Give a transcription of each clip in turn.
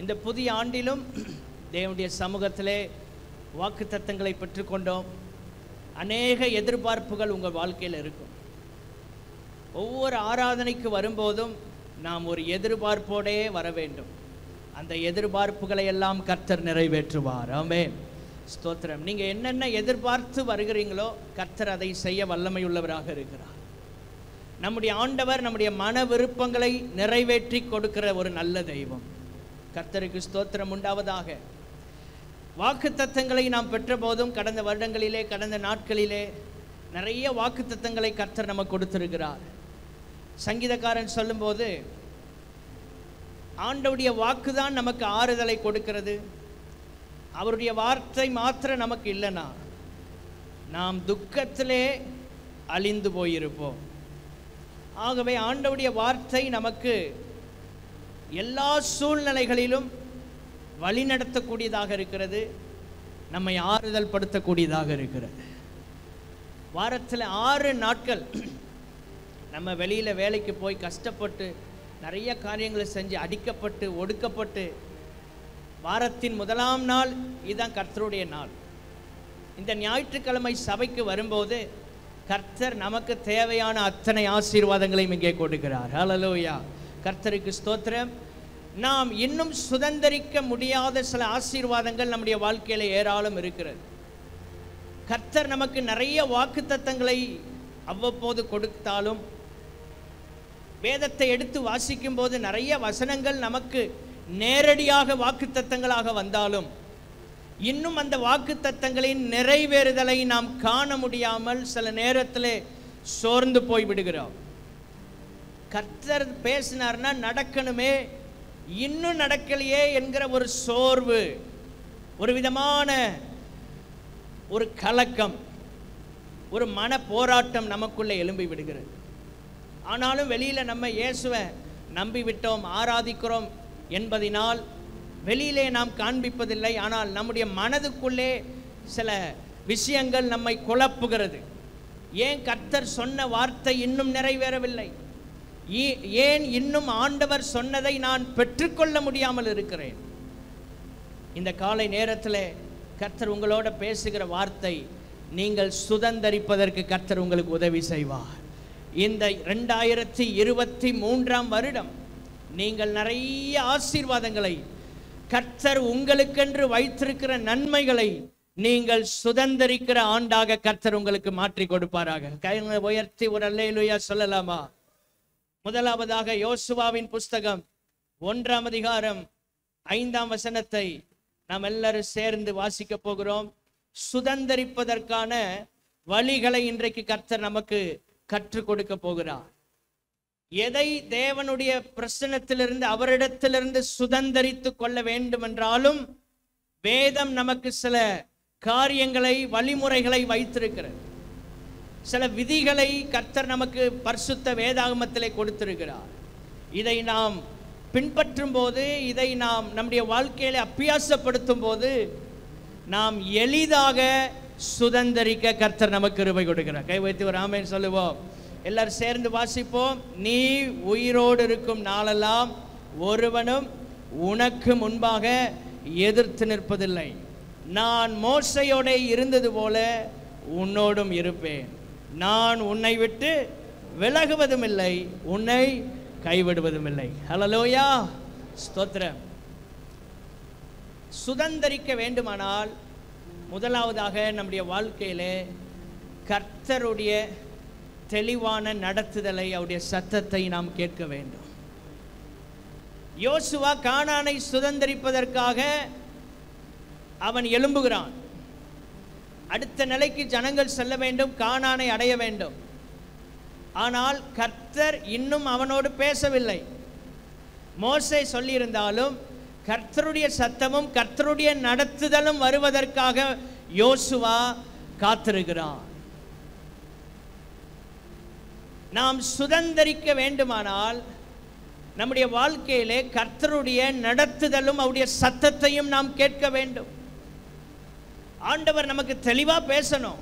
இந்த புதிய ஆண்டிலும் தேவனுடைய சமூகத்திலே வாக்குத்தத்தங்களை பெற்றுக்கொண்டோம் அநேக எதிர்பார்ப்புகள் உங்கள் வாழ்க்கையில் இருக்கும் ஒவ்வொரு ஆராதனைக்கு வரும்போதும் நாம் ஒரு எதிர்பார்ப்போடே வர வேண்டும் அந்த எதிர்பார்ப்புகளை எல்லாம் கர்த்தர் நிறைவேற்றுவார் ஆமென் ஸ்தோத்திரம் நீங்கள் என்னென்ன எதிர்பார்த்து வருகிறீங்களோ கர்த்தர் அதை செய்ய வல்லமையுள்ளவராக இருக்கிறார் நம்முடைய ஆண்டவர் நம்முடைய மன விருப்பங்களை நிறைவேற்றி கொடுக்கிற ஒரு நல்ல தெய்வம் கர்த்தருக்கு ஸ்தோத்திரம் உண்டாவதாக வாக்குத்தத்தங்களை நாம் பெற்ற போதும் கடந்த வருடங்களிலே கடந்த நாட்களிலே நிறைய வாக்குத்தத்தங்களை கர்த்தர் நமக்கு கொடுத்திருக்கிறார் சங்கீதக்காரன் சொல்லும்போது ஆண்டவுடைய வாக்குதான் நமக்கு ஆறுதலை கொடுக்கிறது அவருடைய வார்த்தை மாத்திரம் நமக்கு இல்லைனா நாம் துக்கத்திலே அழிந்து போயிருப்போம் ஆகவே ஆண்டவுடைய வார்த்தை நமக்கு எல்லா சூழ்நிலைகளிலும் வழிநடத்தக்கூடியதாக இருக்கிறது நம்மை ஆறுதல் படுத்தக்கூடியதாக இருக்கிறது வாரத்தில் ஆறு நாட்கள் நம்ம வெளியில் வேலைக்கு போய் கஷ்டப்பட்டு நிறைய காரியங்களை செஞ்சு அடிக்கப்பட்டு ஒடுக்கப்பட்டு வாரத்தின் முதலாம் நாள் இதுதான் கர்த்தருடைய நாள் இந்த ஞாயிற்றுக்கிழமை சபைக்கு வரும்போது கர்த்தர் நமக்கு தேவையான அத்தனை ஆசீர்வாதங்களையும் இங்கே கொடுக்கிறார் ஹalleluya கர்த்தருக்கு ஸ்தோத்திரம் நாம் இன்னும் சுதந்தரிக்க முடியாத சில ஆசீர்வாதங்கள் நம்முடைய வாழ்க்கையில் ஏராளம் இருக்கிறது கர்த்தர் நமக்கு நிறைய வாக்குத்தத்தங்களை அவ்வப்போது கொடுத்தாலும் வேதத்தை எடுத்து வாசிக்கும் போது நிறைய வசனங்கள் நமக்கு நேரடியாக வாக்குத்தத்தங்களாக வந்தாலும் இன்னும் அந்த வாக்குத்தத்தங்களின் நிறைவேறுதலை நாம் காண முடியாமல் சில நேரத்தில் சோர்ந்து போய் விடுகிறோம் கர்த்தர் பேசினார்னா நடக்கணுமே இன்னும் நடக்கலையே என்கிற ஒரு சோர்வு ஒரு விதமான ஒரு கலக்கம் ஒரு மன போராட்டம் நமக்குள்ளே எழும்பி விடுகிறது ஆனாலும் வெளியில் நம்ம இயேசுவை நம்பி விட்டோம் ஆராதிக்கிறோம் என்பதினால் வெளியிலே நாம் காண்பிப்பதில்லை ஆனால் நம்முடைய மனதுக்குள்ளே சில விஷயங்கள் நம்மை குழப்புகிறது ஏன் கர்த்தர் சொன்ன வார்த்தை இன்னும் நிறைவேறவில்லை ஏ- ஏன் இன்னும் ஆண்டவர் சொன்னதை நான் பெற்றுக்கொள்ள முடியாமல் இருக்கிறேன் இந்த காலை நேரத்தில் கர்த்தர் உங்களோட பேசுகிற வார்த்தை நீங்கள் சுதந்தரிப்பதற்கு கர்த்தர் உங்களுக்கு உதவி செய்வார் இந்த ரெண்டாயிரத்தி இருபத்தி மூன்றாம் வருடம் நீங்கள் நிறைய ஆசீர்வாதங்களை கர்த்தர் உங்களுக்கென்று வைத்திருக்கிற நன்மைகளை நீங்கள் சுதந்தரிக்கிற ஆண்டாக கர்த்தர் உங்களுக்கு மாற்றி கொடுப்பாராக கைகளை உயர்த்தி ஒரு அல்லேலுயா சொல்லலாமா முதலாவதாக யோசுவாவின் புஸ்தகம் ஒன்றாம் அதிகாரம் ஐந்தாம் வசனத்தை நாம் எல்லாரும் சேர்ந்து வாசிக்க போகிறோம் சுதந்தரிப்பதற்கான வழிகளை இன்றைக்கு கர்த்தர் நமக்கு கற்றுக் கொடுக்க போகிறார் எதை தேவனுடைய பிரசனத்திலிருந்து அவரிடத்திலிருந்து சுதந்தரித்து கொள்ள வேண்டும் என்றாலும் வேதம் நமக்கு சில காரியங்களை வழிமுறைகளை வைத்திருக்கிறது சில விதிகளை கர்த்தர் நமக்கு பரிசுத்த வேதாகமத்திலே கொடுத்திருக்கிறார் இதை நாம் பின்பற்றும் போது இதை நாம் நம்முடைய வாழ்க்கையில அப்பியாசப்படுத்தும் போது நாம் எளிதாக சுதந்தரிக்க கர்த்தர் நமக்கு கிருபை கொடுக்கிறார் கை வைத்து ஒரு ஆமேன் சொல்லுவோம் எல்லாரும் சேர்ந்து வாசிப்போம் நீ உயிரோடு இருக்கும் நாளெல்லாம் ஒருவனும் உனக்கு முன்பாக எதிர்த்து நிற்பதில்லை நான் மோசையோட இருந்தது போல உன்னோடும் இருப்பேன் நான் உன்னை விட்டு விலகுவதும் இல்லை உன்னை கைவிடுவதும் இல்லை ஹலலோயா ஸ்தோத்திரம் சுதந்தரிக்க வேண்டுமானால் முதலாவதாக நம்முடைய வாழ்க்கையிலே கர்த்தருடைய தெளிவான நடத்துதலை அவருடைய சத்தத்தை நாம் கேட்க வேண்டும் யோசுவா கானானை சுதந்தரிப்பதற்காக அவன் எழும்புகிறான் அடுத்த நிலைக்கு ஜனங்கள் செல்ல வேண்டும் கானானை அடைய வேண்டும் ஆனால் கர்த்தர் இன்னும் அவனோடு பேசவில்லை மோசே சொல்லியிருந்தாலும் கர்த்தருடைய சத்தமும் கர்த்தருடைய நடத்துதலும் வருவதற்காக யோசுவா காத்திருக்கிறான் நாம் சுதந்தரிக்க வேண்டுமானால் நம்முடைய வாழ்க்கையிலே கர்த்தருடைய நடத்துதலும் அவருடைய சத்தத்தையும் நாம் கேட்க வேண்டும் ஆண்டவர் நமக்கு தெளிவா பேசணும்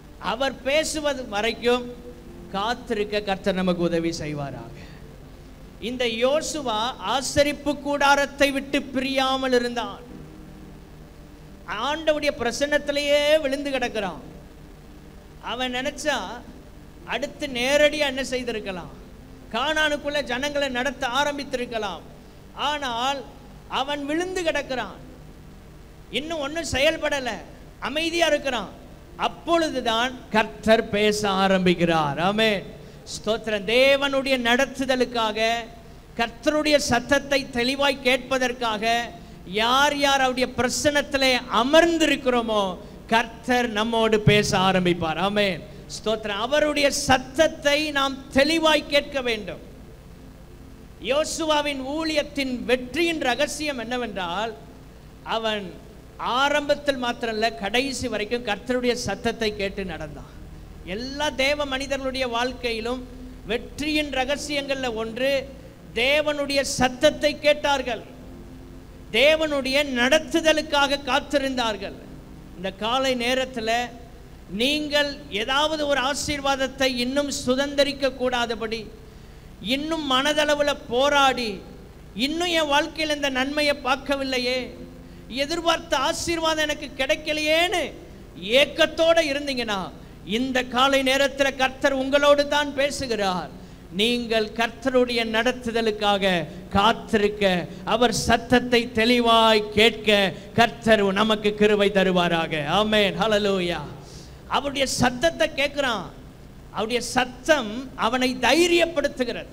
அவர் பேசுவது வரைக்கும் காத்திருக்க கர்த்தர் நமக்கு உதவி செய்வாராக இந்த யோசுவா ஆசரிப்பு கூடாரத்தை விட்டு பிரியாமல் இருந்தான் ஆண்டவுடைய பிரசன்னத்திலேயே விழுந்து கிடக்கிறான் அவன் நினைச்சா அடுத்து நேரடியா என்ன செய்திருக்கலாம் கானானுக்குள்ள ஜனங்களை நடத்த ஆரம்பித்திருக்கலாம் ஆனால் அவன் விழுந்து கிடக்கிறான் இன்னும் ஒன்றும் செயல்படல அமைதியா இருக்கிறான் அப்பொழுதுதான் கர்த்தர் பேச ஆரம்பிக்கிறார் ஆமென் ஸ்தோத்திரம் தேவனுடைய நடத்துதலுக்காக கர்த்தருடைய சத்தத்தை தெளிவாய் கேட்பதற்காக யார் யார் அவருடைய பிரசனத்திலே அமர்ந்திருக்கிறோமோ கர்த்தர் நம்மோடு பேச ஆரம்பிப்பார் ஆமென் ஸ்தோத்திரம் அவருடைய சத்தத்தை நாம் தெளிவாய் கேட்க வேண்டும் யோசுவாவின் ஊழியத்தின் வெற்றியின் ரகசியம் என்னவென்றால் அவன் ஆரம்பத்தில் மாத்திரமல்ல கடைசி வரைக்கும் கர்த்தருடைய சத்தத்தை கேட்டு நடந்தான் எல்லா தேவ மனிதர்களுடைய வாழ்க்கையிலும் வெற்றியின் ரகசியங்கள்ல ஒன்று தேவனுடைய சத்தத்தை கேட்டார்கள் தேவனுடைய நடத்துதலுக்காக காத்திருந்தார்கள் இந்த காலை நேரத்தில் நீங்கள் ஏதாவது ஒரு ஆசீர்வாதத்தை இன்னும் சுதந்திரிக்க கூடாதபடி இன்னும் மனதளவில் போராடி இன்னும் என் வாழ்க்கையில் இந்த நன்மையை பார்க்கவில்லையே எதிர்பார்த்த ஆசீர்வாதம் எனக்கு கிடைக்கலையேன்னு ஏக்கத்தோட இருந்தீங்கன்னா இந்த காலை நேரத்தில் கர்த்தர் உங்களோடு தான் பேசுகிறார் நீங்கள் கர்த்தருடைய நடத்துதலுக்காக காத்திருக்க அவர் சத்தத்தை தெளிவாய் கேட்க கர்த்தர் நமக்கு கிருபை தருவாராக ஆமென் ஹalleluya அவருடைய சத்தத்தை கேட்கிறான் அவருடைய சத்தம் அவனை தைரியப்படுத்துகிறது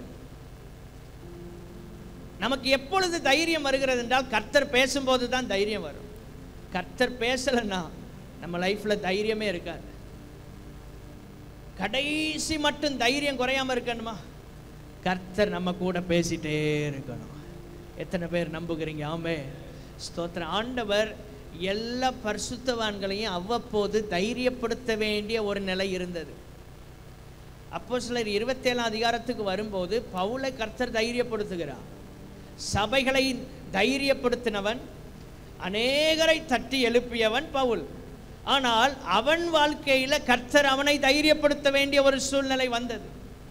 நமக்கு எப்பொழுது தைரியம் வருகிறது என்றால் கர்த்தர் பேசும்போது தான் தைரியம் வரும் கர்த்தர் பேசலைன்னா நம்ம லைஃப்ல தைரியமே இருக்காது கடைசி மட்டும் தைரியம் குறையாம இருக்கணுமா கர்த்தர் நம்ம கூட பேசிட்டே இருக்கணும் எத்தனை பேர் நம்புகிறீங்க ஆமே ஸ்தோத்திரம் ஆண்டவர் எல்லா பரிசுத்தவான்களையும் அவ்வப்போது தைரியப்படுத்த வேண்டிய ஒரு நிலை இருந்தது அப்போ சிலர் இருபத்தேழாம் அதிகாரத்துக்கு வரும்போது பவுலை கர்த்தர் தைரியப்படுத்துகிறார் சபைகளை தைரியப்படுத்தினவன் அநேகரை தட்டி எழுப்பியவன் பவுல் ஆனால் அவன் வாழ்க்கையில கர்த்தர் அவனை தைரியப்படுத்த வேண்டிய ஒரு சூழ்நிலை வந்தது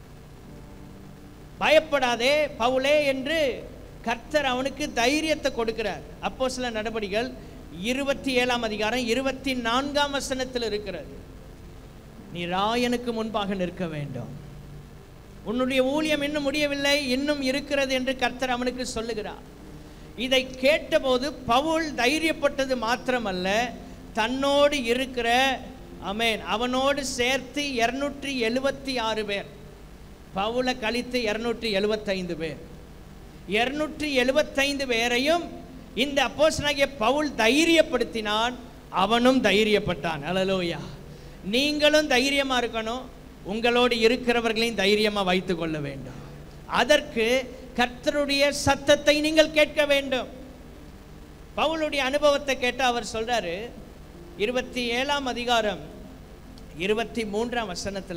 பயப்படாதே பவுலே என்று கர்த்தர் அவனுக்கு தைரியத்தை கொடுக்கிறார் அப்போ சில நடவடிக்கைகள் இருபத்தி ஏழாம் அதிகாரம் இருபத்தி நான்காம் வசனத்தில் இருக்கிறது நீ ராயனுக்கு முன்பாக நிற்க வேண்டும் உன்னுடைய ஊழியம் இன்னும் முடியவில்லை இன்னும் இருக்கிறது என்று கர்த்தர் அவனுக்கு சொல்லுகிறார் இதை கேட்டபோது பவுல் தைரியப்பட்டது மாத்திரமல்ல தன்னோடு இருக்கிற அமேன் அவனோடு சேர்த்து இருநூற்றி எழுபத்தி ஆறு பேர் பவுலை கழித்து இருநூற்றி எழுபத்தைந்து பேர் இருநூற்றி எழுபத்தைந்து பேரையும் இந்த அப்போஸ்தலனாகிய பவுல் தைரியப்படுத்தினான் அவனும் தைரியப்பட்டான் அலலோயா நீங்களும் தைரியமா இருக்கணும் உங்களோடு இருக்கிறவர்களையும் தைரியமா வைத்துக் கொள்ள வேண்டும் அதற்கு கர்த்தருடைய சத்தத்தை நீங்கள் கேட்க வேண்டும் பவுலுடைய அனுபவத்தை கேட்டு அவர் சொல்றாரு இருபத்தி ஏழாம் அதிகாரம் இருபத்தி மூன்றாம் வசனத்துல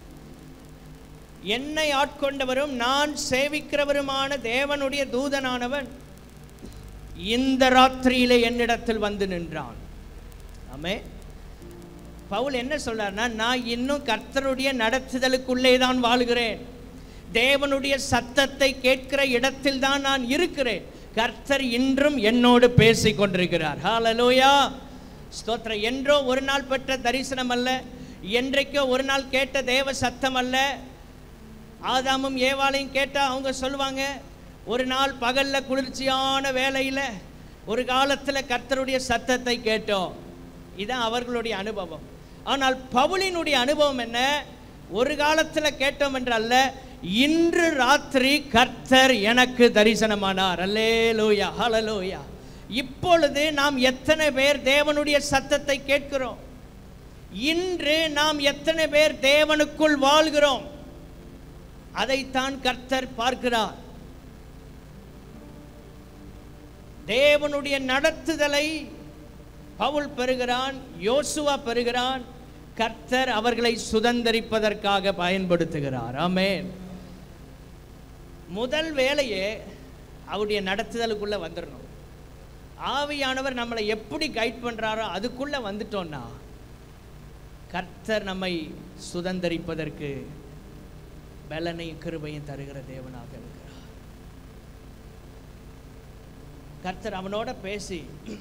என்னை ஆட்கொண்டவரும் நான் சேவிக்கிறவருமான தேவனுடைய தூதனானவன் இந்த ராத்திரியிலே என்னிடத்தில் வந்து நின்றான் ஆமே பவுல் என்ன சொல்றாருன்னா நான் இன்னும் கர்த்தருடைய நடத்துதலுக்குள்ளே தான் வாழ்கிறேன் தேவனுடைய சத்தத்தை கேட்கிற இடத்தில் தான் நான் இருக்கிறேன் கர்த்தர் இன்றும் என்னோடு பேசிக் கொண்டிருக்கிறார் ஹalleluya ஸ்தோத்திரம் என்றோ ஒரு நாள் பெற்ற தரிசனம் அல்ல என்றைக்கோ ஒரு நாள் கேட்ட தேவ சத்தம் அல்ல ஆதாமும் ஏவாளையும் கேட்டால் அவங்க சொல்லுவாங்க ஒரு நாள் பகல்ல குளிர்ச்சியான வேலையில் ஒரு காலத்தில் கர்த்தருடைய சத்தத்தை கேட்டோம் இதுதான் அவர்களுடைய அனுபவம் ஆனால் பவுலினுடைய அனுபவம் என்ன ஒரு காலத்தில் கேட்டோம் என்றல்ல இன்று ராத்திரி கர்த்தர் எனக்கு தரிசனமானார் அல்லே லூயா ஹலலூயா இப்பொழுது நாம் எத்தனை பேர் தேவனுடைய சத்தத்தை கேட்கிறோம் இன்று நாம் எத்தனை பேர் தேவனுக்குள் வாழ்கிறோம் அதைத்தான் கர்த்தர் பார்க்கிறார் தேவனுடைய நடத்துதலை பவுல் பெறுகிறான் யோசுவா பெறுகிறான் கர்த்தர் அவர்களை சுதந்தரிப்பதற்காக பயன்படுத்துகிறார் ஆமென் முதல் வேலையே அவருடைய நடத்துதலுக்குள்ள வந்துடணும் ஆவியானவர் நம்மளை எப்படி கைட் பண்றாரோ அதுக்குள்ள வந்துட்டோம்னா கர்த்தர் நம்மை சுதந்தரிப்பதற்கு பலனையும் கிருபையும் தருகிற தேவனாக இருக்கிறார் கர்த்தர் அவனோட பேசி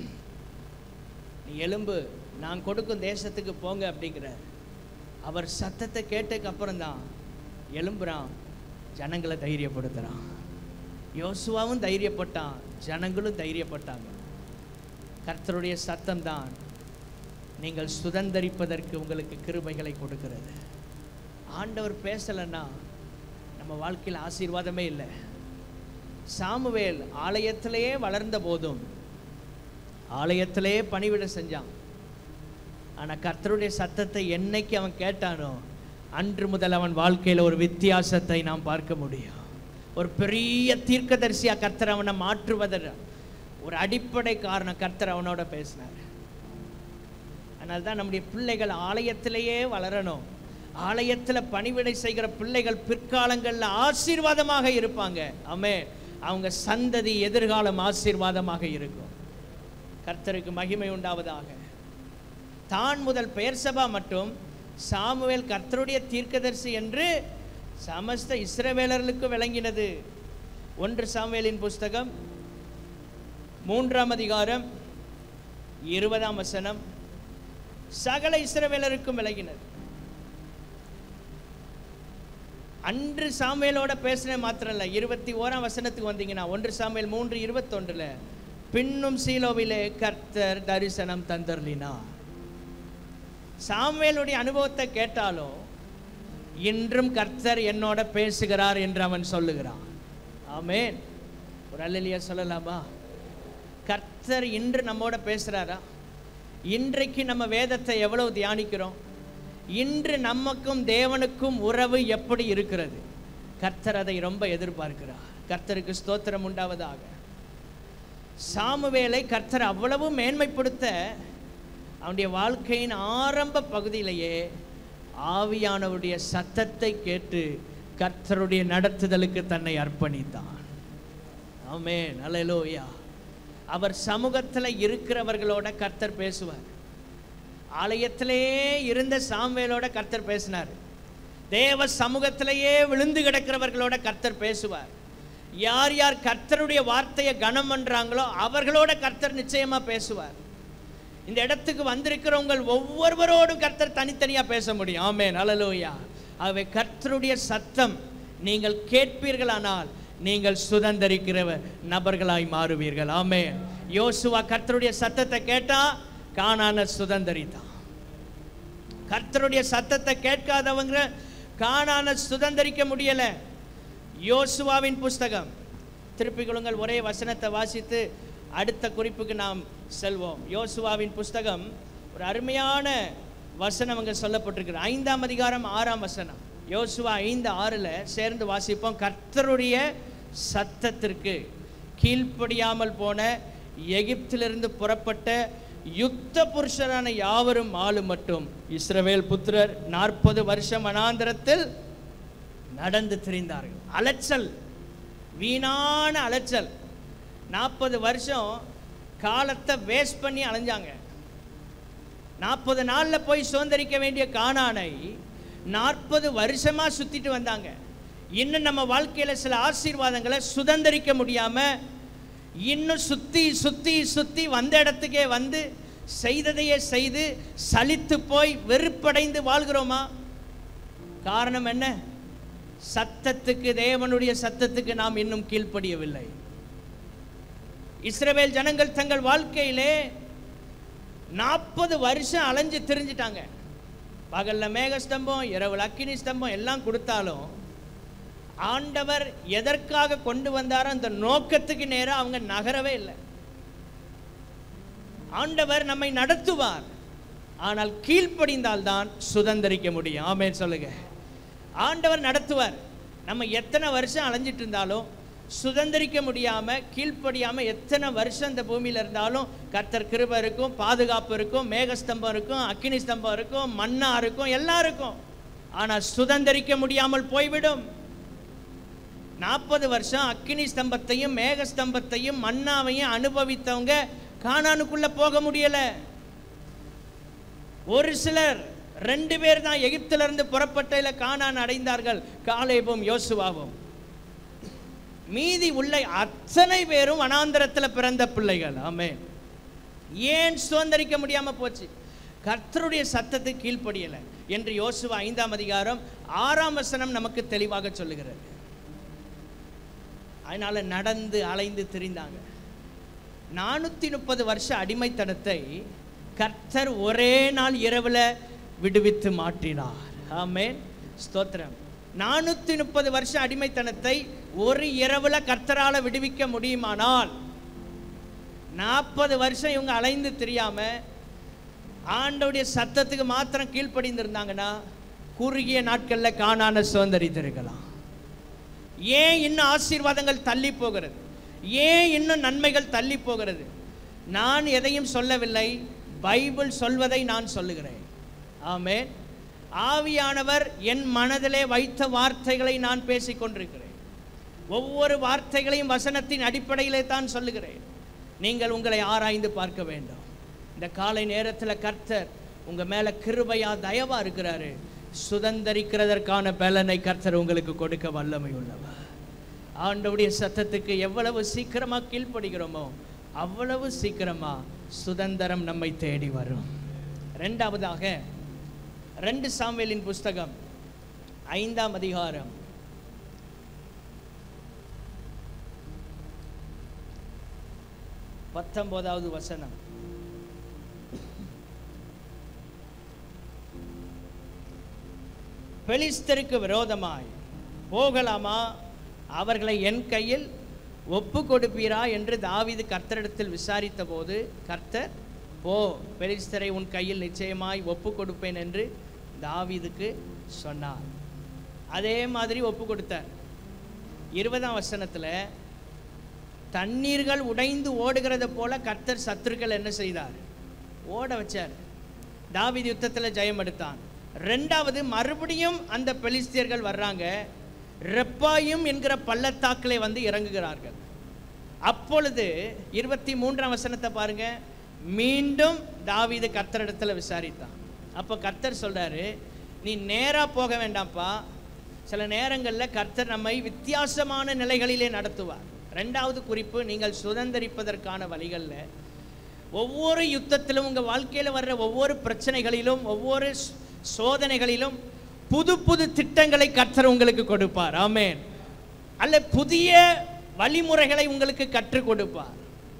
நீ எலும்பு நான் கொடுக்கும் தேசத்துக்கு போங்க அப்படிங்கிறார் அவர் சத்தத்தை கேட்டதுக்கு அப்புறம் தான் எலும்புறான் ஜனங்களை தைரியப்படுத்துகிறான் யோசுவாவும் தைரியப்பட்டான் ஜனங்களும் தைரியப்பட்டாங்க கர்த்தருடைய சத்தம் தான் நீங்கள் சுதந்தரிப்பதற்கு உங்களுக்கு கிருபைகளை கொடுக்கிறது ஆண்டவர் பேசலைன்னா நம்ம வாழ்க்கையில் ஆசீர்வாதமே இல்லை சாமுவேல் ஆலயத்திலேயே வளர்ந்த போதும் ஆலயத்திலேயே பணிவிட செஞ்சான் ஆனால் கர்த்தருடைய சத்தத்தை என்னைக்கு அவன் கேட்டானோ அன்று முதல் அவன் வாழ்க்கையில் ஒரு வித்தியாசத்தை நாம் பார்க்க முடியும் ஒரு பெரிய தீர்க்கதரிசியா கர்த்தர் அவனை மாற்றுவதற்கு ஒரு அடிப்படை காரணம் கர்த்தர் அவனோட பேசினார் அதனால தான் நம்முடைய பிள்ளைகள் ஆலயத்திலேயே வளரணும் ஆலயத்தில் பணிவிடை செய்கிற பிள்ளைகள் பிற்காலங்களில் ஆசீர்வாதமாக இருப்பாங்க ஆமே அவங்க சந்ததி எதிர்காலம் ஆசீர்வாதமாக இருக்கும் கர்த்தருக்கு மகிமை உண்டாவதாக தான் முதல் பெயர் சபா மட்டும் சாமுவேல் கர்த்தருடைய தீர்க்கதரிசி என்று சமஸ்த இஸ்ரவேலர்களுக்கு விளங்கினது ஒன்று சாமுவேலின் புஸ்தகம் மூன்றாம் அதிகாரம் இருபதாம் வசனம் சகல இஸ்ரவேலருக்கும் விளங்கினது அன்று சாமுவேலோட பேசின மாத்திரம் இல்லை இருபத்தி ஓராம் வசனத்துக்கு வந்தீங்கன்னா ஒன்று சாமுவேல் மூன்று இருபத்தொன்றில் பின்னும் சீலோவிலே கர்த்தர் தரிசனம் தந்தர்லினார் சாமுவேலுடைய அனுபவத்தை கேட்டாலும் இன்றும் கர்த்தர் என்னோட பேசுகிறார் என்று அவன் சொல்லுகிறான் ஆமேன் ஒரு அல்லலியா சொல்லலாமா கர்த்தர் இன்று நம்மோட பேசுகிறாரா இன்றைக்கு நம்ம வேதத்தை எவ்வளவு தியானிக்கிறோம் இன்று நமக்கும் தேவனுக்கும் உறவு எப்படி இருக்கிறது கர்த்தர் அதை ரொம்ப எதிர்பார்க்கிறார் கர்த்தருக்கு ஸ்தோத்திரம் உண்டாவதாக சாமுவேலை கர்த்தர் அவ்வளவு மேன்மைப்படுத்த அவனுடைய வாழ்க்கையின் ஆரம்ப பகுதியிலேயே ஆவியானவருடைய சத்தத்தை கேட்டு கர்த்தருடைய நடத்துதலுக்கு தன்னை அர்ப்பணித்தான் ஆமென் அல்லேலூயா அவர் சமூகத்தில் இருக்கிறவர்களோட கர்த்தர் பேசுவார் ஆலயத்திலே இருந்த சாம்வேலோட கர்த்தர் பேசினார் தேவ சமூகத்திலேயே விழுந்து கிடக்கிறவர்களோட கர்த்தர் பேசுவார் யார் யார் கர்த்தருடைய வார்த்தையை கனம் பண்றாங்களோ அவர்களோட கர்த்தர் நிச்சயமா பேசுவார் இந்த இடத்துக்கு வந்திருக்கிறவங்க ஒவ்வொருவரோடும் கர்த்தர் தனித்தனியா பேச முடியும் ஆமே நலலோயா ஆகவே கர்த்தருடைய சத்தம் நீங்கள் கேட்பீர்களானால் நீங்கள் சுதந்திரிக்கிற நபர்களாய் மாறுவீர்கள் ஆமே யோசுவா கர்த்தருடைய சத்தத்தை கேட்டா காணான சுதந்திரித்தான் கர்த்தருடைய சத்தத்தை கேட்காதவங்க காணான சுதந்திரிக்க முடியல யோசுவாவின் புஸ்தகம் திருப்பிக் கொள்ளுங்கள் ஒரே வசனத்தை வாசித்து அடுத்த குறிப்புக்கு நாம் செல்வோம் யோசுவாவின் புஸ்தகம் ஒரு அருமையான வசனம் அங்கே சொல்லப்பட்டிருக்கு ஐந்தாம் அதிகாரம் ஆறாம் வசனம் யோசுவா ஐந்து ஆறில் சேர்ந்து வாசிப்போம் கர்த்தருடைய சத்தத்திற்கு கீழ்ப்படியாமல் போன எகிப்திலிருந்து புறப்பட்ட யுத்த புருஷரான யாவரும் ஆளு மட்டும் இஸ்ரவேல் புத்திரர் நாற்பது வருஷம் வனாந்திரத்தில் நடந்து திரிந்தார்கள் அலைச்சல் வீணான அலைச்சல் நாற்பது வருஷம் காலத்தை வேஸ்ட் பண்ணி அலைஞ்சாங்க நாற்பது நாளில் போய் சுதந்திரிக்க வேண்டிய காணானை நாற்பது வருஷமா சுத்திட்டு வந்தாங்க இன்னும் நம்ம வாழ்க்கையில சில ஆசீர்வாதங்களை சுதந்திரிக்க முடியாம இன்னும் சுத்தி சுத்தி சுத்தி வந்த இடத்துக்கே வந்து செய்ததையே செய்து சலித்து போய் வெறுப்படைந்து வாழ்கிறோமா காரணம் என்ன சத்தத்துக்கு தேவனுடைய சத்தத்துக்கு நாம் இன்னும் கீழ்ப்படியவில்லை இஸ்ரவேல் ஜனங்கள் தங்கள் வாழ்க்கையிலே நாற்பது வருஷம் அலைஞ்சு திரிஞ்சிட்டாங்க பகல்ல மேகஸ்தம்பம் இரவுல அக்கினி ஸ்தம்பம் எல்லாம் கொடுத்தாலும் ஆண்டவர் எதற்காக கொண்டு வந்தாரோ அந்த நோக்கத்துக்கு நேரா அவங்க நகரவே இல்லை ஆண்டவர் நம்மை நடத்துவார் ஆனால் கீழ்ப்படிந்தால்தான் சுதந்திரிக்க முடியும் ஆமென் சொல்லுங்க ஆண்டவர் நடத்துவார் நம்ம எத்தனை வருஷம் அலைஞ்சிட்டு இருந்தாலும் சுதந்திரிக்க முடியாம கீழ்ப்படியாம எத்தனை வருஷம் இந்த பூமியில இருந்தாலும் கர்த்தர் கிருபை இருக்கும் பாதுகாப்பு இருக்கும் மேகஸ்தம்பம் இருக்கும் அக்கினி ஸ்தம்பம் இருக்கும் மண்ணா இருக்கும் எல்லாம் இருக்கும் ஆனா சுதந்திரிக்க முடியாமல் போய்விடும் நாற்பது வருஷம் அக்கினி ஸ்தம்பத்தையும் மேகஸ்தம்பத்தையும் மன்னாவையும் அனுபவித்தவங்க கானானுக்குள்ள போக முடியல ஒரு சிலர் ரெண்டு பேர் தான் எகிப்திலிருந்து புறப்பட்டையில கானான் அடைந்தார்கள் காலேபும் யோசுவாவும் மீதி உள்ள அத்தனை பேரும் வனாந்தரத்தில் பிறந்த பிள்ளைகள் ஆமென் ஏன் சுதந்திரிக்க முடியாம போச்சு கர்த்தருடைய சத்தத்துக்கு கீழ்ப்படியலை என்று யோசுவா ஐந்தாம் அதிகாரம் ஆறாம் வசனம் நமக்கு தெளிவாக சொல்லுகிறது அதனால நடந்து அலைந்து திரிந்தாங்க நானூற்றி முப்பது வருஷ அடிமைத்தனத்தை கர்த்தர் ஒரே நாள் இரவுல விடுவித்து மாற்றினார் ஆமென் ஸ்தோத்திரம் நானூற்றி முப்பது வருஷ அடிமைத்தனத்தை ஒரு இரவுல கர்த்தரால விடுவிக்க முடியுமானால் நாற்பது வருஷம் இவங்க அலைந்து தெரியாம ஆண்டவுடைய சத்தத்துக்கு மாத்திரம் கீழ்ப்படிந்திருந்தாங்கன்னா குறுகிய நாட்கள்ல காணான சுதந்திரித்திருக்கலாம் ஏன் இன்னும் ஆசீர்வாதங்கள் தள்ளி போகிறது ஏன் இன்னும் நன்மைகள் தள்ளி போகிறது நான் எதையும் சொல்லவில்லை பைபிள் சொல்வதை நான் சொல்லுகிறேன் ஆமென் ஆவியானவர் என் மனதிலே வைத்த வார்த்தைகளை நான் பேசிக் கொண்டிருக்கிறேன் ஒவ்வொரு வார்த்தைகளையும் வசனத்தின் அடிப்படையிலே தான் சொல்லுகிறேன் நீங்கள் உங்களை ஆராய்ந்து பார்க்க வேண்டும் இந்த காலை நேரத்தில் கர்த்தர் உங்க மேல கிருபையா தயவா இருக்கிறாரு சுதந்தரிக்கிறதற்கான பலனை கர்த்தர் உங்களுக்கு கொடுக்க வல்லமை உள்ளவர் ஆண்டவுடைய சத்தத்துக்கு எவ்வளவு சீக்கிரமா கீழ்ப்படுகிறோமோ அவ்வளவு சீக்கிரமா சுதந்திரம் நம்மை தேடி வரும் ரெண்டாவதாக ரெண்டு சாமுவேலின் புஸ்தகம் ஐந்தாம் அதிகாரம் பத்தொன்பதாவது வசனம் பெலிஸ்தருக்கு விரோதமாய் போகலாமா அவர்களை என் கையில் ஒப்பு கொடுப்பீரா என்று தாவீது கர்த்தரிடத்தில் விசாரித்த போது கர்த்தர் போ பெலிஸ்தரை உன் கையில் நிச்சயமாய் ஒப்பு கொடுப்பேன் என்று தாவீதுக்கு சொன்னார் அதே மாதிரி ஒப்பு கொடுத்தார் இருபதாம் வசனத்தில் தண்ணீர்கள் உடைந்து ஓடுகிறது போல கர்த்தர் சத்துருக்கள் என்ன செய்தார் ஓட வச்சார் தாவீது யுத்தத்தில் ஜெயம் எடுத்தான் ரெண்டாவது மறுபடியும் அந்த பெலிஸ்தியர்கள் வர்றாங்க ரெப்பாயும் என்கிற பள்ளத்தாக்கிலே வந்து இறங்குகிறார்கள் அப்பொழுது இருபத்தி மூன்றாம் வசனத்தை பாருங்க மீண்டும் தாவீது கர்த்தரிடத்தில் விசாரித்தான் அப்போ கர்த்தர் சொல்றாரு நீ நேரா போக வேண்டாம்ப்பா சில நேரங்களில் கர்த்தர் நம்மை வித்தியாசமான நிலைகளிலே நடத்துவார் ரெண்டாவது குறிப்பு நீங்கள் சுதந்திரிப்பதற்கான வழிகளில் ஒவ்வொரு யுத்தத்திலும் உங்கள் வாழ்க்கையில் வர்ற ஒவ்வொரு பிரச்சனைகளிலும் ஒவ்வொரு ஸ்- சோதனைகளிலும் புது புது திட்டங்களை கர்த்தர் உங்களுக்கு கொடுப்பார் ஆமென் அல்ல புதிய வழிமுறைகளை உங்களுக்கு கற்றுக் கொடுப்பார்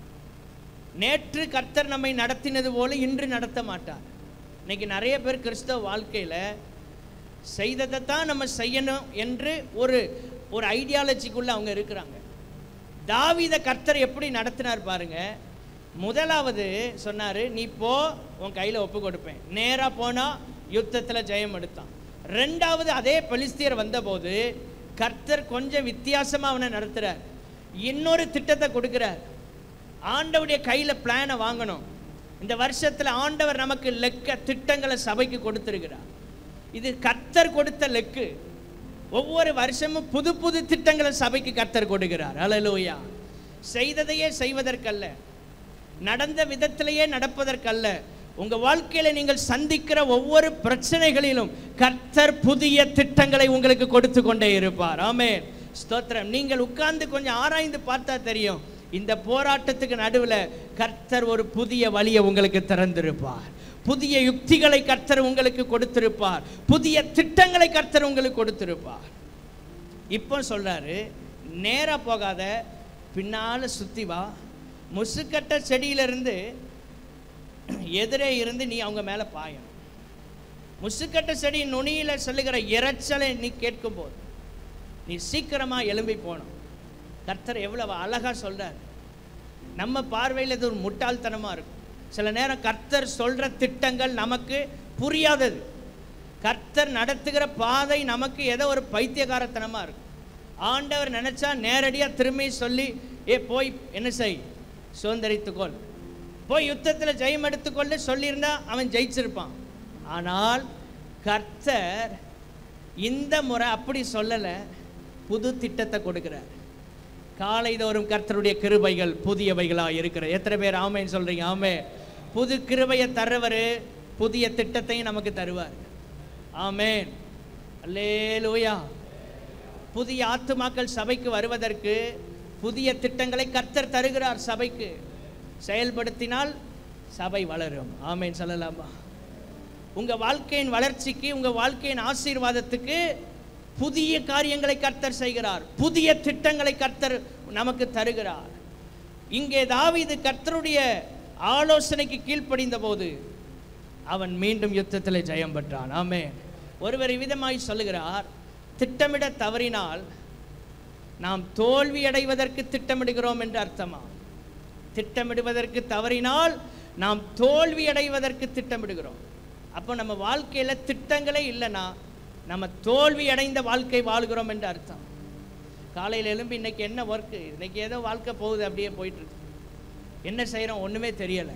நேற்று கர்த்தர் நம்மை நடத்தினது போல இன்று நடத்த மாட்டார் இன்னைக்கு நிறைய பேர் கிறிஸ்தவ வாழ்க்கையில் செய்ததை தான் நம்ம செய்யணும் என்று ஒரு ஒரு ஐடியாலஜிக்குள்ள அவங்க இருக்கிறாங்க தாவீத கர்த்தர் எப்படி நடத்தினார் பாருங்க முதலாவது சொன்னாரு நீ போ உன் கையில் ஒப்பு கொடுப்பேன் நேரா போனா யுத்தத்தில் ஜெயம் எடுத்தான் ரெண்டாவது அதே பெலிஸ்தியர் வந்தபோது கர்த்தர் கொஞ்சம் வித்தியாசமா அவனை நடத்துறார் இன்னொரு திட்டத்தை கொடுக்கிறார் ஆண்டவருடைய கையில் பிளானை வாங்கணும் இந்த வருஷத்தில் ஆண்டவர் நமக்கு லெக்க திட்டங்களை சபைக்கு கொடுத்திருக்கிறார் இது கர்த்தர் கொடுத்த லெக்கு ஒவ்வொரு வருஷமும் புது புது திட்டங்களை சபைக்கு கர்த்தர் கொடுக்கிறார் அல்லேலூயா செய்ததையே செய்வதற்கல்ல நடந்த விதத்திலேயே நடப்பதற்கல்ல உங்க வாழ்க்கையில நீங்கள் சந்திக்கிற ஒவ்வொரு பிரச்சனைகளிலும் கர்த்தர் புதிய திட்டங்களை உங்களுக்கு கொடுத்து கொண்டே இருப்பார் ஆமென் ஸ்தோத்திரம் நீங்கள் உட்கார்ந்து கொஞ்சம் ஆராய்ந்து பார்த்தா தெரியும் இந்த போராட்டத்துக்கு நடுவில் கர்த்தர் ஒரு புதிய வழியை உங்களுக்கு திறந்திருப்பார் புதிய யுக்திகளை கர்த்தர் உங்களுக்கு கொடுத்திருப்பார் புதிய திட்டங்களை கர்த்தர் உங்களுக்கு கொடுத்திருப்பார் இப்போ சொல்றாரு நேரா போகாத பின்னால சுத்தி வா முசுக்கட்ட செடியிலிருந்து எதிரே இருந்து நீ அவங்க மேலே பாயணும் முசுக்கட்ட செடி நுனியில சொல்லுகிற இரைச்சலை நீ கேட்கும்போது நீ சீக்கிரமா எழும்பி போகணும் கர்த்தர் எவ்வளவு அழகா சொல்றார் நம்ம பார்வையில் இது ஒரு முட்டாள்தனமா இருக்கும் சில நேரம் கர்த்தர் சொல்ற திட்டங்கள் நமக்கு புரியாதது கர்த்தர் நடத்துகிற பாதை நமக்கு ஏதோ ஒரு பைத்தியகாரத்தனமா இருக்கும் ஆண்டவர் நினைச்சா நேரடியா திரும்பி சொல்லி ஏ போய் என்ன செய் சுதந்திரித்துக்கொள் போய் யுத்தத்தில் ஜெயம் எடுத்துக்கொள்ளு சொல்லியிருந்தா அவன் ஜெயிச்சிருப்பான் ஆனால் கர்த்தர் இந்த முறை அப்படி சொல்லலை புது திட்டத்தை கொடுக்கிறார் காலைதோறும் கர்த்தருடைய கிருபைகள் புதியவைகளாக இருக்கிற எத்தனை பேர் ஆமைன்னு சொல்றீங்க ஆமே புது கிருபையை தர்றவர் புதிய திட்டத்தையும் நமக்கு தருவார் ஆமேன் அல்லேலூயா புதிய ஆத்துமாக்கள் சபைக்கு வருவதற்கு புதிய திட்டங்களை கர்த்தர் தருகிறார் சபைக்கு செயல்படுத்தினால் சபை வளரும் ஆமென் சொல்லலாமா உங்க வாழ்க்கையின் வளர்ச்சிக்கு உங்க வாழ்க்கையின் ஆசீர்வாதத்துக்கு புதிய காரியங்களை கர்த்தர் செய்கிறார் புதிய திட்டங்களை கர்த்தர் நமக்கு தருகிறார் இங்கே தாவீது கர்த்தருடைய ஆலோசனைக்கு கீழ்ப்படிந்த போது அவன் மீண்டும் யுத்தத்தில் ஜெயம் பெற்றான் ஆமே ஒருவர் விதமாய் சொல்லுகிறார் திட்டமிட தவறினால் நாம் தோல்வி அடைவதற்கு திட்டமிடுகிறோம் என்று அர்த்தமா திட்டமிடுவதற்கு தவறினால் நாம் தோல்வி அடைவதற்கு திட்டமிடுகிறோம் அப்போ நம்ம வாழ்க்கையில திட்டங்களே இல்லைன்னா நம்ம தோல்வி அடைந்த வாழ்க்கை வாழ்கிறோம் என்று அர்த்தம் காலையில் எழும்பி இன்னைக்கு என்ன ஒர்க்கு இன்னைக்கு ஏதோ வாழ்க்கை போகுது அப்படியே போயிட்டு இருக்கு என்ன செய்கிறோம் ஒன்றுமே தெரியலை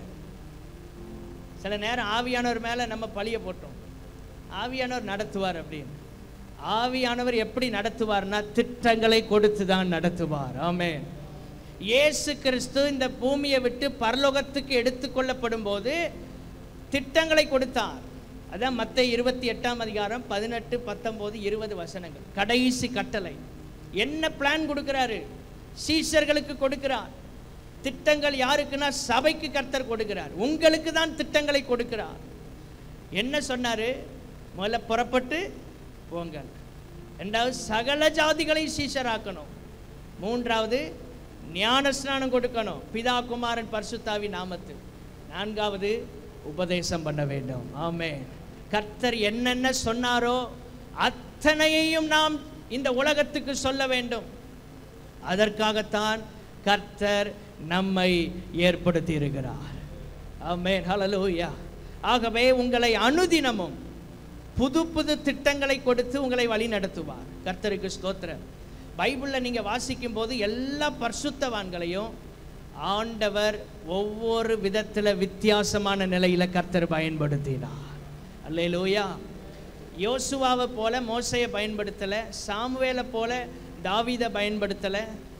சில நேரம் ஆவியானவர் மேலே நம்ம பழிய போட்டோம் ஆவியானவர் நடத்துவார் அப்படின்னு ஆவியானவர் எப்படி நடத்துவார்னா திட்டங்களை கொடுத்து தான் நடத்துவார் ஆமென் இயேசு கிறிஸ்து இந்த பூமியை விட்டு பரலோகத்துக்கு எடுத்துக்கொள்ளப்படும் போது திட்டங்களை கொடுத்தார் அதான் மத்த இருபத்தி எட்டாம் அதிகாரம் பதினெட்டு பத்தொம்போது இருபது வசனங்கள் கடைசி கட்டளை என்ன பிளான் கொடுக்கிறாரு சீஷர்களுக்கு கொடுக்கிறார் திட்டங்கள் யாருக்குன்னா சபைக்கு கர்த்தர் கொடுக்கிறார் உங்களுக்கு தான் திட்டங்களை கொடுக்கிறார் என்ன சொன்னாரு முதல்ல புறப்பட்டு போங்கள் ரெண்டாவது சகல ஜாதிகளை சீஷராக்கணும் மூன்றாவது ஞான ஸ்நானம் கொடுக்கணும் பிதா குமாரன் பரிசுத்தாவி நாமத்தில் நான்காவது உபதேசம் பண்ண வேண்டும் ஆமே கர்த்தர் என்னென்ன சொன்னாரோ அத்தனையையும் நாம் இந்த உலகத்துக்கு சொல்ல வேண்டும் அதற்காகத்தான் கர்த்தர் நம்மை ஏற்படுத்தி இருக்கிறார் ஆமென் ஹalleluya ஆகவே உங்களை அனுதினமும் புது புது திட்டங்களை கொடுத்து உங்களை வழி நடத்துவார் கர்த்தருக்கு ஸ்தோத்திரம் பைபிளில் நீங்கள் வாசிக்கும் போது எல்லா பரிசுத்தவான்களையும் ஆண்டவர் ஒவ்வொரு விதத்தில் வித்தியாசமான நிலையில் கர்த்தர் பயன்படுத்தினார் அல்லேலூயா யோசுவாவை போல மோசையை பயன்படுத்தலை சாமுவேலை போல தாவீதை பயன்படுத்தலை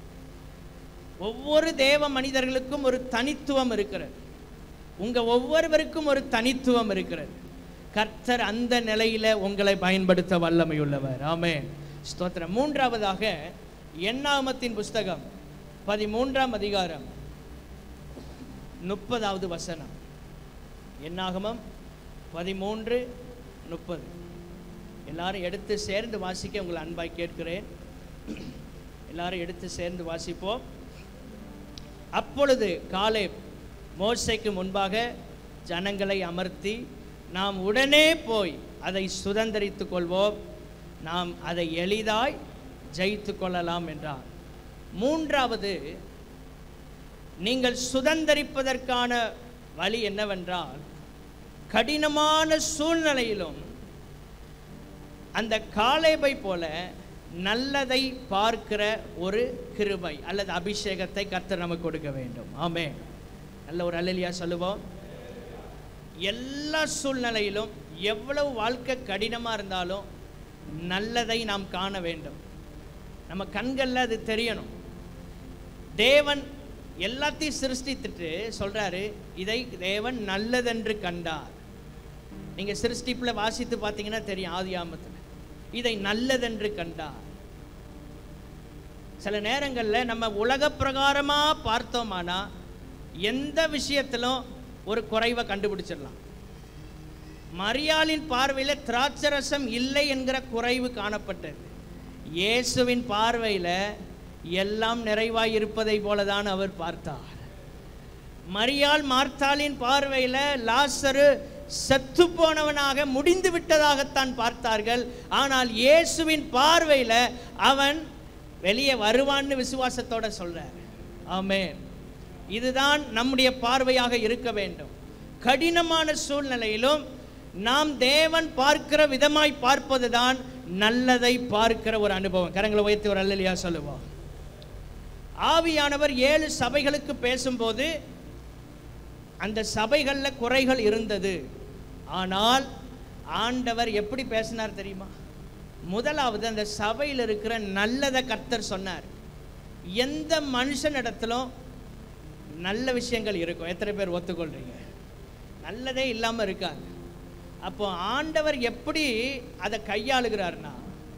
ஒவ்வொரு தேவ மனிதர்களுக்கும் ஒரு தனித்துவம் இருக்கிறது உங்க ஒவ்வொருவருக்கும் ஒரு தனித்துவம் இருக்கிறது கர்த்தர் அந்த நிலையில உங்களை பயன்படுத்த வல்லமையுள்ளவர் ஆமே ஸ்தோத்திரம் மூன்றாவதாக எண்ணாமத்தின் புஸ்தகம் பதிமூன்றாம் அதிகாரம் முப்பதாவது வசனம் எண்ணாகமம் பதிமூன்று முப்பது எல்லாரும் எடுத்து சேர்ந்து வாசிக்க உங்களை அன்பாய் கேட்கிறேன் எல்லாரும் எடுத்து சேர்ந்து வாசிப்போம் அப்பொழுது காலே மோசைக்கு முன்பாக ஜனங்களை அமர்த்தி நாம் உடனே போய் அதை சுதந்தரித்துக் கொள்வோம் நாம் அதை எளிதாய் ஜெயித்து கொள்ளலாம் என்றார் மூன்றாவது நீங்கள் சுதந்தரிப்பதற்கான வழி என்னவென்றால் கடினமான சூழ்நிலையிலும் அந்த காலேபை போல நல்லதை பார்க்கிற ஒரு கிருபை அல்லது அபிஷேகத்தை கர்த்தர் நமக்கு கொடுக்க வேண்டும் ஆமே நல்ல ஒரு அல்லலியா சொல்லுவோம் எல்லா சூழ்நிலையிலும் எவ்வளவு வாழ்க்கை கடினமாக இருந்தாலும் நல்லதை நாம் காண வேண்டும் நம்ம கண்களில் அது தெரியணும் தேவன் எல்லாத்தையும் சிருஷ்டித்துட்டு சொல்றாரு இதை தேவன் நல்லதென்று கண்டார் நீங்க சிருஷ்டிப்பில் வாசித்து பார்த்தீங்கன்னா தெரியும் ஆதி ஆமத்தில் இதை நல்லதென்று கண்டார் சில நேரங்களில் நம்ம உலக பிரகாரமா பார்த்தோமானா எந்த விஷயத்திலும் ஒரு குறைவை கண்டுபிடிச்சிடலாம் மரியாளின் பார்வையில் திராட்சரசம் இல்லை என்கிற குறைவு காணப்பட்டது இயேசுவின் பார்வையில் எல்லாம் நிறைவாய் இருப்பதை போலதான் அவர் பார்த்தார் மரியாள் மார்த்தாளின் பார்வையில் லாசரு செத்து போனவனாக முடிந்து விட்டதாகத்தான் பார்த்தார்கள் ஆனால் இயேசுவின் பார்வையில் அவன் வெளியே வருவான்னு விசுவாசத்தோட சொல்றார் ஆமென் இதுதான் நம்முடைய பார்வையாக இருக்க வேண்டும் கடினமான சூழ்நிலையிலும் நாம் தேவன் பார்க்கிற விதமாய் பார்ப்பதுதான் நல்லதை பார்க்கிற ஒரு அனுபவம் கரங்களை உயர்த்தி ஒரு அல்லலியா சொல்லுவோம் ஆவியானவர் ஏழு சபைகளுக்கு பேசும்போது அந்த சபைகளில் குறைகள் இருந்தது ஆனால் ஆண்டவர் எப்படி பேசினார் தெரியுமா முதலாவது அந்த சபையில் இருக்கிற நல்லதை கர்த்தர் சொன்னார் எந்த மனுஷனிடத்திலும் நல்ல விஷயங்கள் இருக்கும் எத்தனை பேர் ஒத்துக்கொள்றீங்க நல்லதே இல்லாமல் இருக்காது அப்போ ஆண்டவர் எப்படி அதை கையாளுகிறார்னா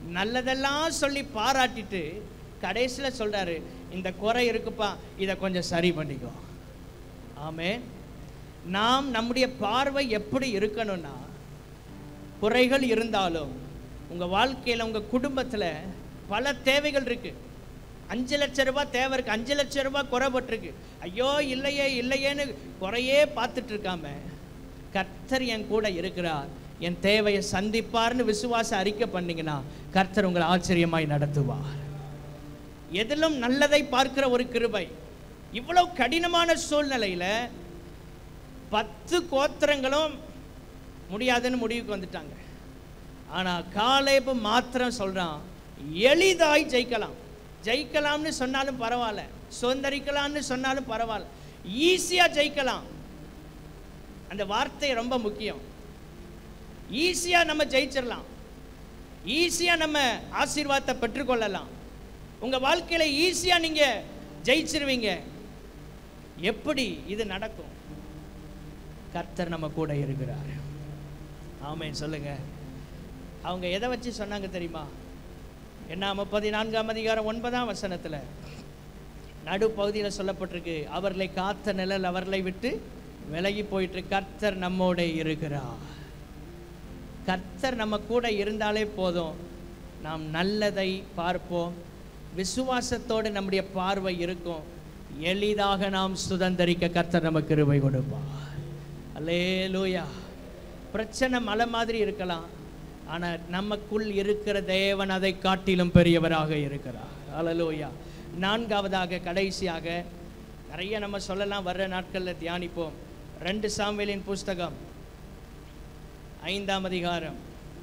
நல்லதெல்லாம் சொல்லி பாராட்டிட்டு கடைசியில் சொல்றாரு இந்த குறை இருக்குப்பா இதை கொஞ்சம் சரி பண்ணிக்கோ ஆமே நாம் நம்முடைய பார்வை எப்படி இருக்கணும்னா குறைகள் இருந்தாலும் உங்க வாழ்க்கையில உங்க குடும்பத்துல பல தேவைகள் இருக்கு அஞ்சு லட்ச ரூபாய் தேவை இருக்கு அஞ்சு லட்ச ரூபாய் குறைபட்டிருக்கு ஐயோ இல்லையே இல்லையேன்னு குறையே பார்த்துட்டு இருக்காம கர்த்தர் என் கூட இருக்கிறார் என் தேவையை சந்திப்பார்னு விசுவாச அறிக்கை பண்ணீங்கன்னா கர்த்தர் உங்களை ஆச்சரியமாய் நடத்துவார் எதிலும் நல்லதை பார்க்கிற ஒரு கிருபை இவ்வளவு கடினமான சூழ்நிலையில பத்து கோத்திரங்களும் முடியாதுன்னு முடிவுக்கு வந்துட்டாங்க ஆனா காலேபு மாத்திரம் சொல்றான் எளிதாய் ஜெயிக்கலாம் ஜெயிக்கலாம்னு சொன்னாலும் பரவாயில்ல சுதந்திரிக்கலாம்னு சொன்னாலும் பரவாயில்ல ஈஸியா ஜெயிக்கலாம் அந்த வார்த்தை ரொம்ப முக்கியம் ஈஸியா நம்ம ஜெயிச்சிடலாம் ஈஸியா நம்ம ஆசீர்வாதத்தை பெற்றுக்கொள்ளலாம் உங்க வாழ்க்கையில ஈஸியா நீங்க ஜெயிச்சிருவீங்க எப்படி இது நடக்கும் கர்த்தர் நம்ம கூட இருக்கிறார் ஆமென் சொல்லுங்க அவங்க எதை வச்சு சொன்னாங்க தெரியுமா என்ன பதினான்காம் அதிகாரம் ஒன்பதாம் வசனத்துல நடுப்பகுதியில் சொல்லப்பட்டிருக்கு அவர்களை காத்த நிழல் அவர்களை விட்டு விலகி போயிட்டு கர்த்தர் நம்மோட இருக்கிறார் கர்த்தர் நம்ம கூட இருந்தாலே போதும் நாம் நல்லதை பார்ப்போம் விசுவாசத்தோடு நம்முடைய பார்வை இருக்கும் எளிதாக நாம் சுதந்தரிக்க கர்த்தர் நமக்கு கிருபை கொடுப்பார் அல்லேலூயா பிரச்சனை மலை மாதிரி இருக்கலாம் ஆனால் நமக்குள் இருக்கிற தேவன் அதை காட்டிலும் பெரியவராக இருக்கிறார் அல்லேலூயா நான்காவதாக கடைசியாக நிறைய நம்ம சொல்லலாம் வர்ற நாட்களில் தியானிப்போம் ரெண்டு சாமுவேலின் புஸ்தகம் ஐந்தாம் அதிகாரம்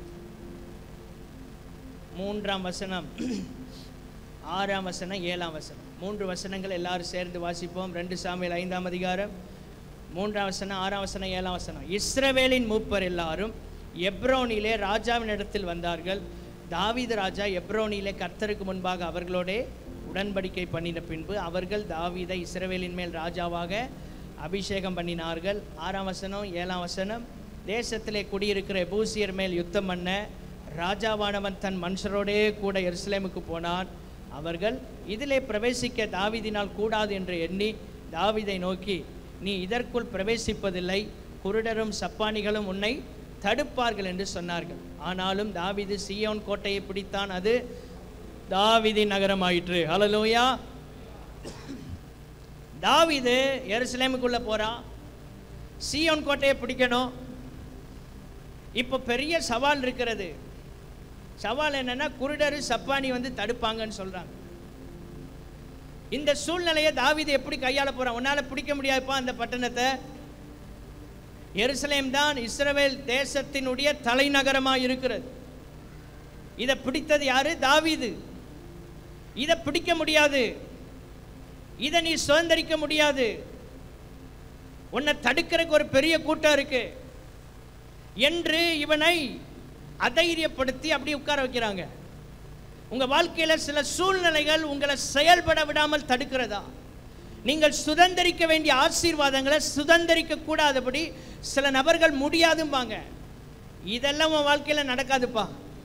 மூன்றாம் வசனம் ஆறாம் வசனம் ஏழாம் வசனம் மூன்று வசனங்கள் எல்லாரும் சேர்ந்து வாசிப்போம் ரெண்டு சாமியல் ஐந்தாம் அதிகாரம் மூன்றாம் வசனம் ஆறாம் வசனம் ஏழாம் வசனம் இஸ்ரவேலின் மூப்பர் எல்லாரும் எப்ரோனிலே ராஜாவின் இடத்தில் வந்தார்கள் தாவீது ராஜா எப்ரோனிலே கர்த்தருக்கு முன்பாக அவர்களோடே உடன்படிக்கை பண்ணின பின்பு அவர்கள் தாவீதை இஸ்ரவேலின் மேல் ராஜாவாக அபிஷேகம் பண்ணினார்கள் ஆறாம் வசனம் ஏழாம் வசனம் தேசத்திலே குடியிருக்கிற பூசியர் மேல் யுத்தம் பண்ண ராஜாவானவன் தன் மனுஷரோடே கூட எருசலேமுக்கு போனான் அவர்கள் இதிலே பிரவேசிக்க தாவீதினால் கூடாது என்று எண்ணி தாவீதை நோக்கி நீ இதற்குள் பிரவேசிப்பதில்லை குருடரும் சப்பானிகளும் உன்னை தடுப்பார்கள் என்று சொன்னார்கள் ஆனாலும் தாவீது சீயோன் கோட்டையை பிடித்தான் அது தாவீதின் நகரமாயிற்று ஹalleluya தாவீது எருசலேமுக்குள்ள போறான் சீயோன் கோட்டையை பிடிக்கணும் இப்போ பெரிய சவால் இருக்கிறது சவால் என்னன்னா குருடரு சப்பானி வந்து தடுப்பாங்கன்னு சொல்றாங்க இந்த சூழ்நிலையை தாவீது எப்படி கையாள போறான் உன்னால பிடிக்க முடியாதுப்பா அந்த பட்டணத்தை எருசலேம் தான் இஸ்ரவேல் தேசத்தினுடைய தலைநகரமாக இருக்கிறது இதை பிடித்தது யாரு தாவீது இதை பிடிக்க முடியாது இதை நீ சுதந்திரிக்க முடியாது உன்னை தடுக்கிறதுக்கு ஒரு பெரிய கூட்டம் இருக்கு என்று இவனை அதைரியப்படுத்தி அப்படி உட்கார வைக்கிறாங்க உங்க வாழ்க்கையில சில சூழ்நிலைகள் உங்களை செயல்பட விடாமல் தடுக்கிறதா நீங்கள் சுதந்திரிக்க வேண்டிய ஆசீர்வாதங்களை சுதந்திரிக்க கூடாதபடி சில நபர்கள் முடியாதும்பாங்க இதெல்லாம் உன் வாழ்க்கையில நடக்காதுப்பா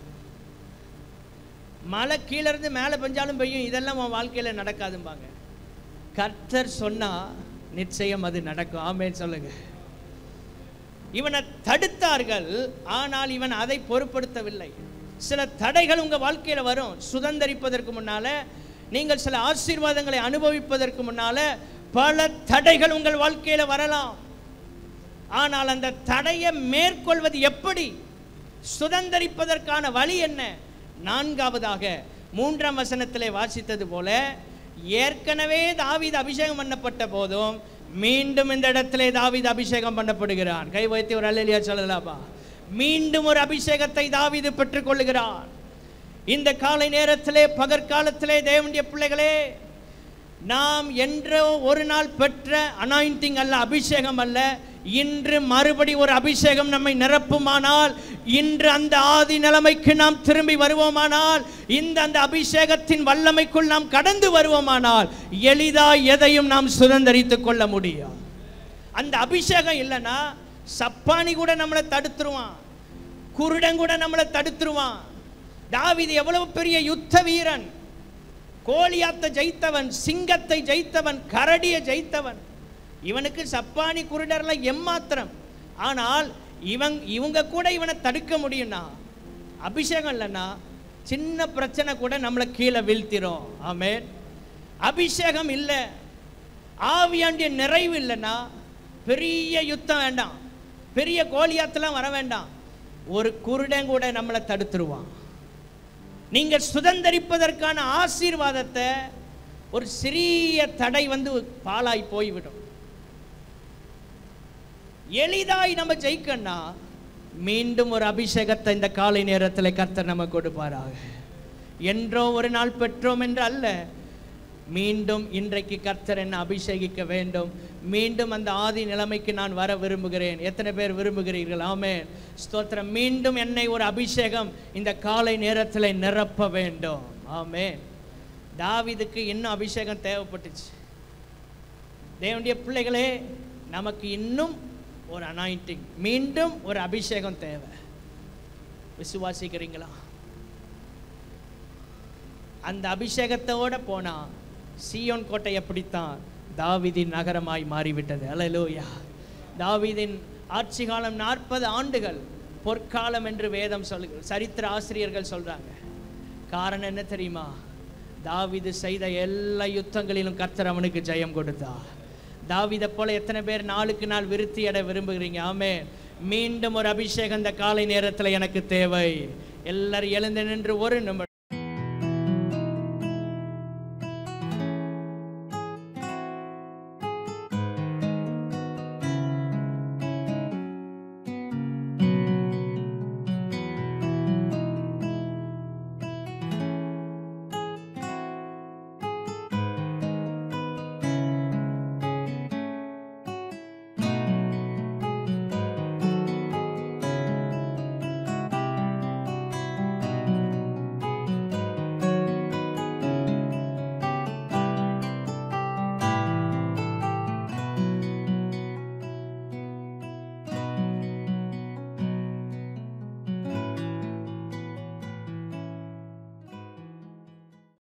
மழை கீழே இருந்து மேலே பெஞ்சாலும் பெய்யும் இதெல்லாம் உன் வாழ்க்கையில நடக்காதும்பாங்க கர்த்தர் சொன்னா நிச்சயம் அது நடக்கும் ஆமேன்னு சொல்லுங்க இவனை தடுத்தார்கள் ஆனால் இவன் அதை பொருட்படுத்தவில்லை சில தடைகள் உங்க வாழ்க்கையில வரும் சுதந்திரிப்பதற்கு முன்னால நீங்கள் சில ஆசீர்வாதங்களை அனுபவிப்பதற்கு முன்னால பல தடைகள் உங்கள் வாழ்க்கையில வரலாம் ஆனால் அந்த தடையை மேற்கொள்வது எப்படி சுதந்திரிப்பதற்கான வழி என்ன நான்காவதாக மூன்றாம் வசனத்திலே வாசித்தது போல ஏற்கனவே தாவீது அபிஷேகம் பண்ணப்பட்ட போதும் மீண்டும் இந்த இடத்திலே தாவீது அபிஷேகம் பண்ணப்படுகிறான் கை வைத்து ஒரு அல்லலியா சொல்லலாமா மீண்டும் ஒரு அபிஷேகத்தை தாவீது பெற்றுக்கொள்ளுகிறான் இந்த காலை நேரத்திலே பகற்காலத்திலே தேவனுடைய பிள்ளைகளே நாம் என்றோ ஒரு நாள் பெற்ற அனாயிண்டிங் அல்ல அபிஷேகம் அல்ல இன்று மறுபடி ஒரு அபிஷேகம் நம்மை நிரப்புமானால் இன்று அந்த ஆதி நிலைமைக்கு நாம் திரும்பி வருவோமானால் இந்த அந்த அபிஷேகத்தின் வல்லமைக்குள் நாம் கடந்து வருவோமானால் எளிதா எதையும் நாம் சுதந்திரித்துக் கொள்ள முடியும் அந்த அபிஷேகம் இல்லைன்னா சப்பானி கூட நம்மளை தடுத்துருவான் குருடன் கூட நம்மளை தடுத்துருவான் தாவீது எவ்வளவு பெரிய யுத்த வீரன் கோலியாத்தை ஜெயித்தவன் சிங்கத்தை ஜெயித்தவன் கரடியை ஜெயித்தவன் இவனுக்கு சப்பானி குருடர்லாம் எம்மாத்திரம் ஆனால் இவன் இவங்க கூட இவனை தடுக்க முடியும்னா அபிஷேகம் இல்லைன்னா சின்ன பிரச்சனை கூட நம்மளை கீழே வீழ்த்திரும் ஆமென் அபிஷேகம் இல்லை ஆவியாண்டிய நிறைவு இல்லைன்னா பெரிய யுத்தம் வேண்டாம் பெரிய கோலியாத்தெல்லாம் வர வேண்டாம் ஒரு குருடன் கூட நம்மளை தடுத்துருவான் நீங்கள் சுதந்தரிப்பதற்கான ஆசீர்வாதத்தை ஒரு சிறிய தடை வந்து பாலாய் போய்விடும் எளிதாய் நம்ம ஜெயிக்கணும்னா மீண்டும் ஒரு அபிஷேகத்தை இந்த காலை நேரத்தில் கர்த்தர் நம்ம கொடுப்பாராக என்றோ ஒரு நாள் பெற்றோம் என்று அல்ல மீண்டும் இன்றைக்கு கர்த்தர் என்ன அபிஷேகிக்க வேண்டும் மீண்டும் அந்த ஆதி நிலைமைக்கு நான் வர விரும்புகிறேன் எத்தனை பேர் விரும்புகிறீர்கள் ஆமென் ஸ்தோத்திரம் மீண்டும் என்னை ஒரு அபிஷேகம் இந்த காலை நேரத்தில் நிரப்ப வேண்டும் ஆமென் தாவீதுக்கு இன்னும் அபிஷேகம் தேவைப்பட்டுச்சு தேவனுடைய பிள்ளைகளே நமக்கு இன்னும் ஒரு அனாயிண்டிங் மீண்டும் ஒரு அபிஷேகம் தேவை விசுவாசிக்கிறீங்களா அந்த அபிஷேகத்தோட போனா சீயோன் கோட்டை எப்படித்தான் தாவீதின் நகரமாய் மாறிவிட்டது அல்லேலூயா தாவீதின் ஆட்சி காலம் நாற்பது ஆண்டுகள் பொற்காலம் என்று வேதம் சொல்லுகிறது சரித்திர ஆசிரியர்கள் சொல்றாங்க காரணம் என்ன தெரியுமா தாவீது செய்த எல்லா யுத்தங்களிலும் கர்த்தர் அவனுக்கு ஜெயம் கொடுத்தார் தாவீதை போல எத்தனை பேர் நாளுக்கு நாள் விருத்தி அட விரும்புகிறீங்க ஆமே மீண்டும் ஒரு அபிஷேகம் இந்த காலை நேரத்தில் எனக்கு தேவை எல்லாரும் எழுந்து நின்று ஒரு நிமிடம்